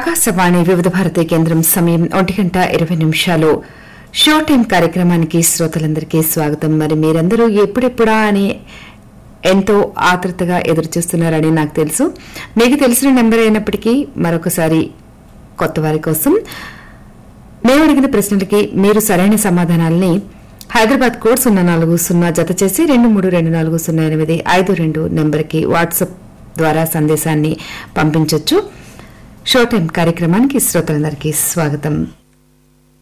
ఆకాశవాణి వివిధ భారతి కేంద్రం సమయం ఒంటి గంట ఇరవై నిమిషాలు షో టైం కార్యక్రమానికి శ్రోతలందరికీ స్వాగతం మరి మీరందరూ ఎప్పుడెప్పుడా అని ఎంతో ఆతృతగా ఎదురు చూస్తున్నారని నాకు తెలుసు మీకు తెలిసిన నెంబర్ అయినప్పటికీ మరొకసారి కొత్త వారి కోసం మేము అడిగిన ప్రశ్నలకి మీరు సరైన సమాధానాల్ని హైదరాబాద్ కోడ్ సున్నా నాలుగు సున్నా జత చేసి రెండు మూడు రెండు నాలుగు సున్నా ఎనిమిది ఐదు రెండు నెంబర్కి వాట్సాప్ ద్వారా సందేశాన్ని పంపించవచ్చు షో టైం కార్యక్రమానికి శ్రోతలందరికీ స్వాగతం